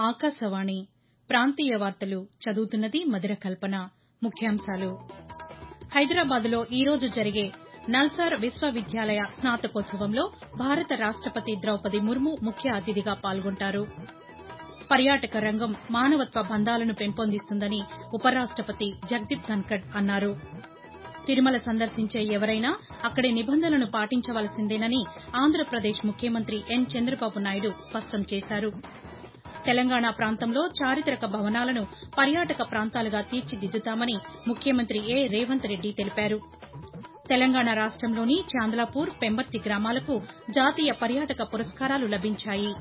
ఆకాశవాణి ప్రాంతీయ వార్తలు చదువుతున్నది మధుర కల్పన ముఖ్యాంశాలు హైదరాబాద్లో ఈ రోజు జరిగే నల్సార్ విశ్వవిద్యాలయ స్నాతకోత్సవంలో భారత రాష్టపతి ద్రౌపది ముర్ము ముఖ్య అతిథిగా పాల్గొంటారు పర్యాటక రంగం మానవత్వ బంధాలను పెంపొందిస్తుందని ఉపరాష్టపతి జగదీప్ ధన్కడ్ అన్నారు తిరుమల సందర్శించే ఎవరైనా అక్కడి నిబంధనలను పాటించవలసిందేనని ఆంధ్రప్రదేశ్ ముఖ్యమంత్రి ఎన్ చంద్రబాబు నాయుడు స్పష్టం చేశారు తెలంగాణ ప్రాంతంలో చారిత్రక భవనాలను పర్యాటక ప్రాంతాలుగా తీర్చిదిద్దుతామని ముఖ్యమంత్రి ఏ రేవంత్ రెడ్డి తెలిపారు తెలంగాణ రాష్టంలోని చాంద్లాపూర్ పెంబర్తి గ్రామాలకు జాతీయ పర్యాటక పురస్కారాలు లభించాయి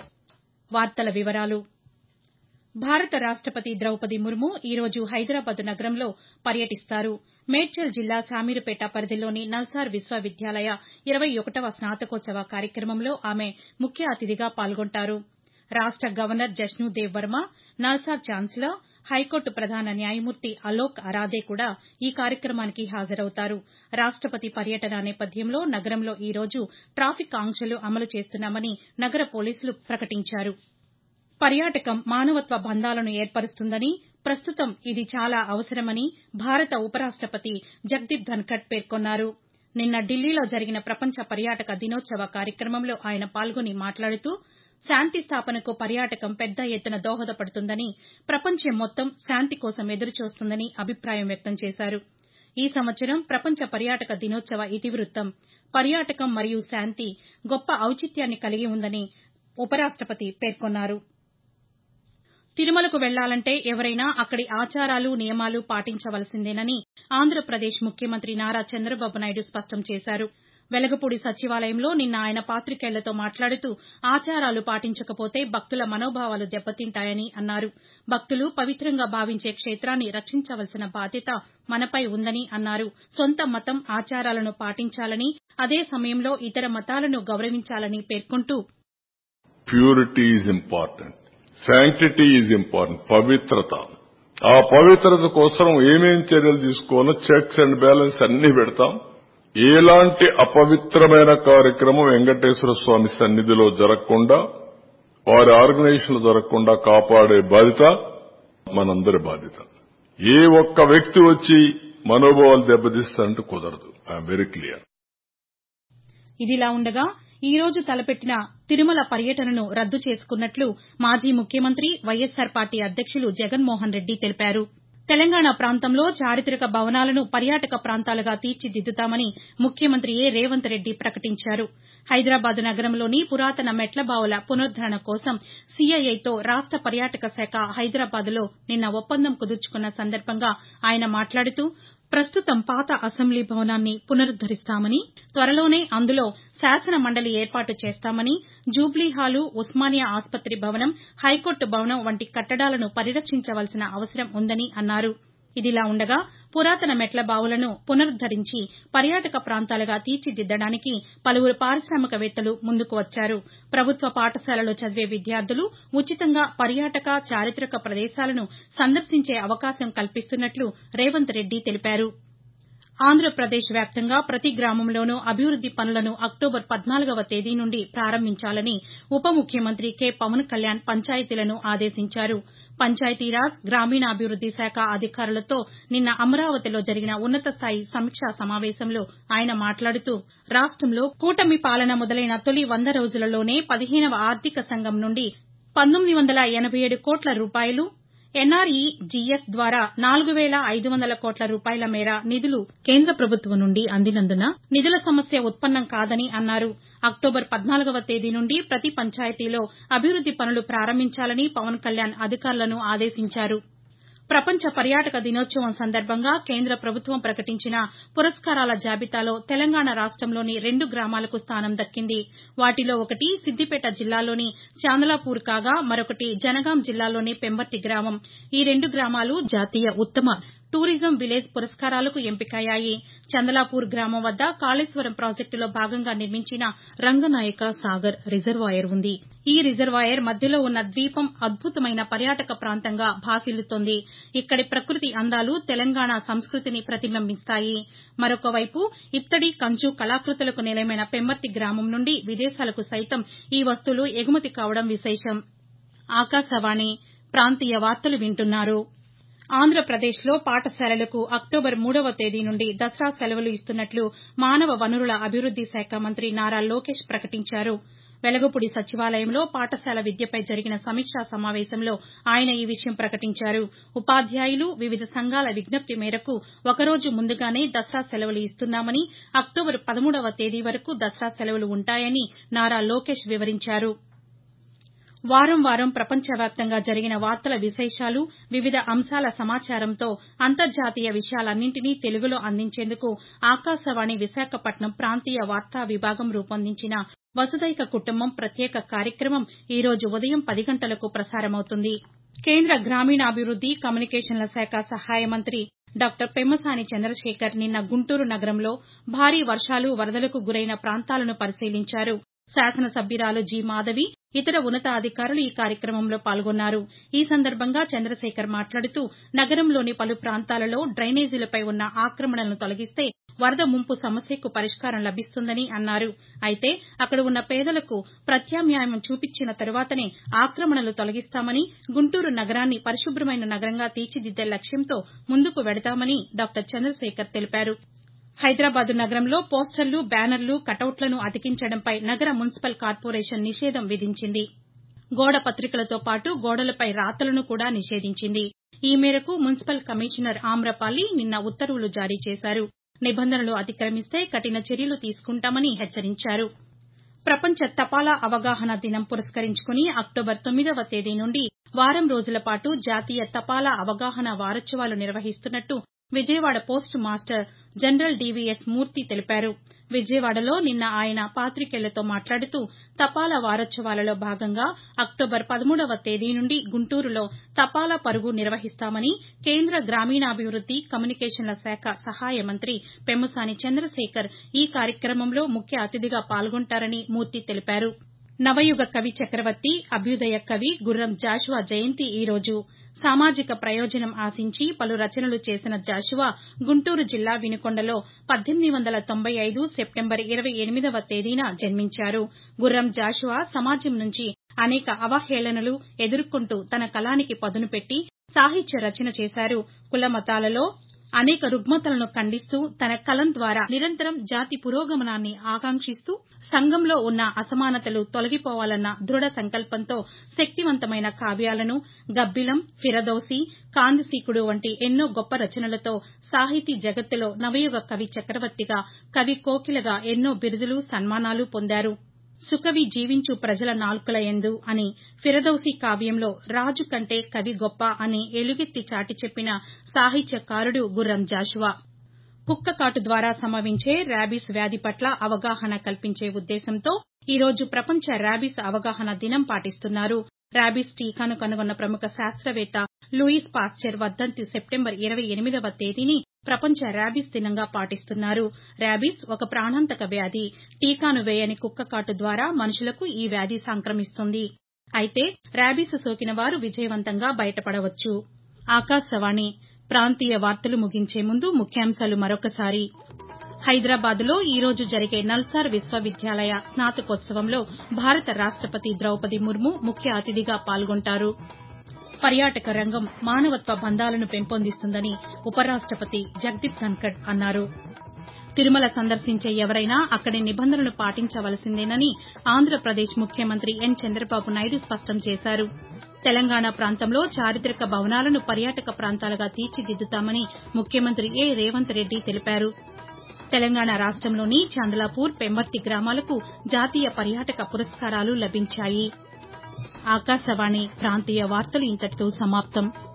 భారత రాష్టపతి ద్రౌపది ముర్ము ఈ రోజు హైదరాబాద్ నగరంలో పర్యటిస్తారు మేడ్చల్ జిల్లా శామీరుపేట పరిధిలోని నల్సార్ విశ్వవిద్యాలయ ఇరవై ఒకటవ స్నాతకోత్సవ కార్యక్రమంలో ఆమె ముఖ్య అతిథిగా పాల్గొంటారు రాష్ట governor Jishnudev Varma NALSAR chancellor high court ప్రధాన న్యాయమూర్తి అలోక్ అరాధే కూడా ఈ కార్యక్రమానికి హాజరవుతారు రాష్టపతి పర్యటన నేపథ్యంలో నగరంలో ఈ రోజు ట్రాఫిక్ ఆంక్షలు అమలు చేస్తున్నామని నగర పోలీసులు ప్రకటించారు పర్యాటకం మానవత్వ బంధాలను ఏర్పరుస్తుందని ప్రస్తుతం ఇది చాలా అవసరమని భారత ఉపరాష్టపతి జగదీప్ ధన్కడ్ పేర్కొన్నారు నిన్న ఢిల్లీలో జరిగిన ప్రపంచ పర్యాటక దినోత్సవ కార్యక్రమంలో ఆయన పాల్గొని మాట్లాడుతూ శాంతి స్థాపనకు పర్యాటకం పెద్ద ఎత్తున దోహదపడుతుందని ప్రపంచం మొత్తం శాంతి కోసం ఎదురుచూస్తోందని అభిప్రాయం వ్యక్తం చేశారు ఈ సంవత్సరం ప్రపంచ పర్యాటక దినోత్సవ ఇతివృత్తం పర్యాటకం మరియు శాంతి గొప్ప ఔచిత్యాన్ని కలిగి ఉందని ఉపరాష్టపతి పేర్కొన్నారు తిరుమలకు వెళ్లాలంటే ఎవరైనా అక్కడి ఆచారాలు నియమాలు పాటించవలసిందేనని ఆంధ్రప్రదేశ్ ముఖ్యమంత్రి నారా చంద్రబాబు నాయుడు స్పష్టం చేశారు వెలగపూడి సచివాలయంలో నిన్న ఆయన పాతికేయులతో మాట్లాడుతూ ఆచారాలు పాటించకపోతే భక్తుల మనోభావాలు దెబ్బతింటాయని అన్నారు భక్తులు పవిత్రంగా భావించే క్షేతాన్ని రక్షించవలసిన బాధ్యత మనపై ఉందని అన్నారు సొంత మతం ఆచారాలను పాటించాలని అదే సమయంలో ఇతర మతాలను గౌరవించాలని పేర్కొంటూ purity is important sanctity is important పవిత్రత ఆ పవిత్రత కోసం ఏమేం చర్యలు తీసుకోవాలో చెక్స్ అండ్ బ్యాలెన్స్ అన్ని పెడతాం ఎలాంటి అపవిత్రమైన కార్యక్రమం వెంకటేశ్వర స్వామి సన్నిధిలో జరగకుండా వారి ఆర్గనైజేషన్లు జరగకుండా కాపాడే బాధ్యత మనందరి బాధ్యత ఏ ఒక్క వ్యక్తి వచ్చి మనోభావాలు దెబ్బతీస్తారంటే కుదరదు ఐఎమ్ వెరీ క్లియర్ ఇదిలా ఉండగా ఈ రోజు తలపెట్టిన తిరుమల పర్యటనను రద్దు చేసుకున్నట్లు మాజీ ముఖ్యమంత్రి వైఎస్సార్ పార్టీ అధ్యక్షులు జగన్మోహన్ రెడ్డి తెలిపారు తెలంగాణ ప్రాంతంలో చారిత్రక భవనాలను పర్యాటక ప్రాంతాలుగా తీర్చిదిద్దుతామని ముఖ్యమంత్రి ఏ రేవంత్ రెడ్డి ప్రకటించారు హైదరాబాద్ నగరంలోని పురాతన మెట్లబావుల పునరుద్దరణ కోసం సీఐఐతో రాష్ట పర్యాటక శాఖ హైదరాబాద్లో నిన్న ఒప్పందం కుదుర్చుకున్న సందర్భంగా ఆయన మాట్లాడుతూ ప్రస్తుతం పాత అసెంబ్లీ భవనాన్ని పునరుద్దరిస్తామని త్వరలోనే అందులో శాసన మండలి ఏర్పాటు చేస్తామని జూబ్లీహాలు ఉస్మానియా ఆస్పత్రి భవనం హైకోర్టు భవనం వంటి కట్టడాలను పరిరక్షించవలసిన అవసరం ఉందని అన్నారు ఇదిలా ఉండగా పురాతన మెట్ల బావులను పునరుద్దరించి పర్యాటక ప్రాంతాలుగా తీర్చిదిద్దడానికి పలువురు పారిశామికవేత్తలు ముందుకు వచ్చారు ప్రభుత్వ పాఠశాలలో చదివే విద్యార్థులు ఉచితంగా పర్యాటక చారిత్రక ప్రదేశాలను సందర్శించే అవకాశం కల్పిస్తున్నట్లు రేవంత్ రెడ్డి తెలిపారు ఆంధ్రప్రదేశ్ వ్యాప్తంగా ప్రతి గ్రామంలోనూ అభివృద్ది పనులను అక్టోబర్ పద్నాలుగవ తేదీ నుండి ప్రారంభించాలని ఉప ముఖ్యమంత్రి కె పవన్ కళ్యాణ్ పంచాయతీలను ఆదేశించారు పంచాయతీరాజ్ గ్రామీణాభివృద్ది శాఖ అధికారులతో నిన్న అమరావతిలో జరిగిన ఉన్నతస్థాయి సమీక్షా సమావేశంలో ఆయన మాట్లాడుతూ రాష్టంలో కూటమి పాలన మొదలైన తొలి వంద రోజులలోనే పదిహేనవ ఆర్థిక సంఘం నుండి పంతొమ్మిది వందల ఎనబై ఏడు కోట్ల రూపాయలు ఎన్ఆర్ఈజీఎస్ ద్వారా నాలుగు వేల ఐదు వందల కోట్ల రూపాయల మేర నిధులు కేంద్ర ప్రభుత్వం నుండి అందినందున నిధుల సమస్య ఉత్పన్నం కాదని అన్నారు అక్టోబర్ పద్నాలుగవ తేదీ నుండి ప్రతి పంచాయతీలో అభివృద్ది పనులు ప్రారంభించాలని పవన్ కళ్యాణ్ అధికారులను ఆదేశించారు ప్రపంచ పర్యాటక దినోత్సవం సందర్భంగా కేంద్ర ప్రభుత్వం ప్రకటించిన పురస్కారాల జాబితాలో తెలంగాణ రాష్టంలోని రెండు గ్రామాలకు స్థానం దక్కింది వాటిలో ఒకటి సిద్దిపేట జిల్లాలోని చాందలాపూర్ కాగా మరొకటి జనగాం జిల్లాలోని పెంబర్తి గ్రామం ఈ రెండు గ్రామాలు జాతీయ ఉత్తమ టూరిజం విలేజ్ పురస్కారాలకు ఎంపికయ్యాయి చందలాపూర్ గ్రామం వద్ద కాళేశ్వరం ప్రాజెక్టులో భాగంగా నిర్మించిన రంగనాయక సాగర్ రిజర్వాయర్ ఉంది ఈ రిజర్వాయర్ మధ్యలో ఉన్న ద్వీపం అద్భుతమైన పర్యాటక ప్రాంతంగా భాసిల్లుతోంది ఇక్కడి ప్రకృతి అందాలు తెలంగాణ సంస్కృతిని ప్రతిబింబిస్తాయి మరొకవైపు ఇత్తడి కంచు కళాకృతులకు నిలయమైన పెంబర్తి గ్రామం నుండి విదేశాలకు సైతం ఈ వస్తువులు ఎగుమతి కావడం విశేషం ఆకాశవాణి ప్రాంతీయ వార్తలు వింటున్నారు ఆంధ్రప్రదేశ్లో పాఠశాలలకు అక్టోబర్ మూడవ తేదీ నుండి దసరా సెలవులు ఇస్తున్నట్లు మానవ వనరుల అభివృద్ది శాఖ మంత్రి నారా లోకేష్ ప్రకటించారు వెలగపూడి సచివాలయంలో పాఠశాల విద్యపై జరిగిన సమీక్షా సమావేశంలో ఆయన ఈ విషయం ప్రకటించారు ఉపాధ్యాయులు వివిధ సంఘాల విజ్ఞప్తి మేరకు ఒకరోజు ముందుగానే దసరా సెలవులు ఇస్తున్నామని అక్టోబర్ పదమూడవ తేదీ వరకు దసరా సెలవులు ఉంటాయని నారా లోకేష్ వివరించారు వారం వారం ప్రపంచవ్యాప్తంగా జరిగిన వార్తల విశేషాలు వివిధ అంశాల సమాచారంతో అంతర్జాతీయ విషయాలన్నింటినీ తెలుగులో అందించేందుకు ఆకాశవాణి విశాఖపట్నం ప్రాంతీయ వార్తా విభాగం రూపొందించిన వసుదైక కుటుంబం ప్రత్యేక కార్యక్రమం ఈ రోజు ఉదయం పది గంటలకు ప్రసారమవుతుంది కేంద్ర గ్రామీణాభివృద్ది కమ్యూనికేషన్ల శాఖ సహాయ మంత్రి డాక్టర్ పెమ్మసాని చంద్రశేఖర్ నిన్న గుంటూరు నగరంలో భారీ వర్షాలు వరదలకు గురైన ప్రాంతాలను పరిశీలించారు శాసనసభ్యురాలు జి మాధవి ఇతర ఉన్నతాధికారులు ఈ కార్యక్రమంలో పాల్గొన్నారు ఈ సందర్భంగా చంద్రశేఖర్ మాట్లాడుతూ నగరంలోని పలు ప్రాంతాలలో డ్రైనేజీలపై ఉన్న ఆక్రమణలను తొలగిస్తే వరద ముంపు సమస్యకు పరిష్కారం లభిస్తుందని అన్నారు అయితే అక్కడ ఉన్న పేదలకు ప్రత్యామ్నాయం చూపించిన తరువాతనే ఆక్రమణలు తొలగిస్తామని గుంటూరు నగరాన్ని పరిశుభ్రమైన నగరంగా తీర్చిదిద్దే లక్ష్యంతో ముందుకు వెడతామని డాక్టర్ చంద్రశేఖర్ తెలిపారు హైదరాబాద్ నగరంలో పోస్టర్లు బ్యానర్లు కటౌట్లను అతికించడంపై నగర మున్సిపల్ కార్పొరేషన్ నిషేధం విధించింది గోడ పత్రికలతో పాటు గోడలపై రాతలను కూడా నిషేధించింది ఈ మేరకు మున్సిపల్ కమిషనర్ ఆమ్రపాలి నిన్న ఉత్తర్వులు జారీ చేశారు నిబంధనలు అతిక్రమిస్తే కఠిన చర్యలు తీసుకుంటామని హెచ్చరించారు ప్రపంచ తపాలా అవగాహన దినం పురస్కరించుకుని అక్టోబర్ తొమ్మిదవ తేదీ నుండి వారం రోజుల పాటు జాతీయ తపాలా అవగాహన వారోత్సవాలు నిర్వహిస్తున్నట్టు Vijayawada postmaster general DVS Murthy తెలిపారు విజయవాడలో నిన్న ఆయన పాతికేయులతో మాట్లాడుతూ తపాలా వారోత్సవాలలో భాగంగా అక్టోబర్ పదమూడవ తేదీ నుండి గుంటూరులో తపాలా పరుగు నిర్వహిస్తామని కేంద్ర గ్రామీణాభివృద్ది కమ్యూనికేషన్ల శాఖ సహాయ మంత్రి పెమ్మసాని చంద్రశేఖర్ ఈ కార్యక్రమంలో ముఖ్య అతిథిగా పాల్గొంటారని మూర్తి తెలిపారు నవయుగ కవి చక్రవర్తి అభ్యుదయ కవి గుర్రం జాషువా జయంతి ఈ రోజు సామాజిక ప్రయోజనం ఆశించి పలు రచనలు చేసిన జాషువా గుంటూరు జిల్లా వినుకొండలో పద్దెనిమిది వందల తొంభై ఐదు సెప్టెంబర్ ఇరవై ఎనిమిదవ తేదీన జన్మించారు గుర్రం జాషువా సమాజం నుంచి అనేక అవహేళనలు ఎదుర్కొంటూ తన కలానికి పదును పెట్టి సాహిత్య రచన చేశారు కుల మతాలలో అనేక రుగ్మతలను ఖండిస్తూ తన కలం ద్వారా నిరంతరం జాతి పురోగమనాన్ని ఆకాంక్షిస్తూ సంఘంలో ఉన్న అసమానతలు తొలగిపోవాలన్న దృఢ సంకల్పంతో శక్తివంతమైన కావ్యాలను గబ్బిలం ఫిరదౌసి కాందిశీకుడు వంటి ఎన్నో గొప్ప రచనలతో సాహితీ జగత్తులో నవయుగ కవి చక్రవర్తిగా కవి కోకిలగా ఎన్నో బిరుదులు సన్మానాలు పొందారు సుకవి జీవించు ప్రజల నాల్కల యందు అని ఫిరదౌసి కావ్యంలో రాజు కంటే కవి గొప్ప అని ఎలుగెత్తి చాటి చెప్పిన సాహిత్యకారుడు గుర్రం జాషువా కుక్క కాటు ద్వారా సంభవించే ర్యాబీస్ వ్యాధి పట్ల అవగాహన కల్పించే ఉద్దేశంతో ఈ రోజు ప్రపంచ ర్యాబీస్ అవగాహన దినం పాటిస్తున్నారు ర్యాబీస్ టీకాను కనుగొన్న ప్రముఖ శాస్త్రవేత్త లూయిస్ పాశ్చర్ వర్దంతి సెప్టెంబర్ ఇరవై ఎనిమిదవ తేదీని ప్రపంచ ర్యాబీస్ దినంగా పాటిస్తున్నారు ర్యాబీస్ ఒక ప్రాణాంతక వ్యాధి టీకాను వేయని కుక్క కాటు ద్వారా మనుషులకు ఈ వ్యాధి సంక్రమిస్తుంది అయితే ర్యాబీస్ సోకిన వారు విజయవంతంగా బయటపడవచ్చు ఆకాశవాణి ప్రాంతీయ వార్తలు ముగించే ముందు ముఖ్యాంశాలు మరొకసారి హైదరాబాద్లో ఈ రోజు జరిగే నల్సార్ విశ్వవిద్యాలయ స్నాతకోత్సవంలో భారత రాష్టపతి ద్రౌపది ముర్ము ముఖ్య అతిథిగా పాల్గొంటారు పర్యాటక రంగం మానవత్వ బంధాలను పెంపొందిస్తుందని ఉపరాష్టపతి జగదీప్ ధన్కడ్ అన్నారు తిరుమల సందర్శించే ఎవరైనా అక్కడి నిబంధనలు పాటించవలసిందేనని ఆంధ్రప్రదేశ్ ముఖ్యమంత్రి ఎన్ చంద్రబాబు నాయుడు స్పష్టం చేశారు తెలంగాణ ప్రాంతంలో చారిత్రక భవనాలను పర్యాటక ప్రాంతాలుగా తీర్చిదిద్దుతామని ముఖ్యమంత్రి ఏ రేవంత్ రెడ్డి తెలిపారు తెలంగాణ రాష్టంలోని చంద్లాపూర్ పెంబర్తి గ్రామాలకు జాతీయ పర్యాటక పురస్కారాలు లభించాయి ఆకాశవాణి ప్రాంతీయ వార్తలు ఇంతటితో సమాప్తం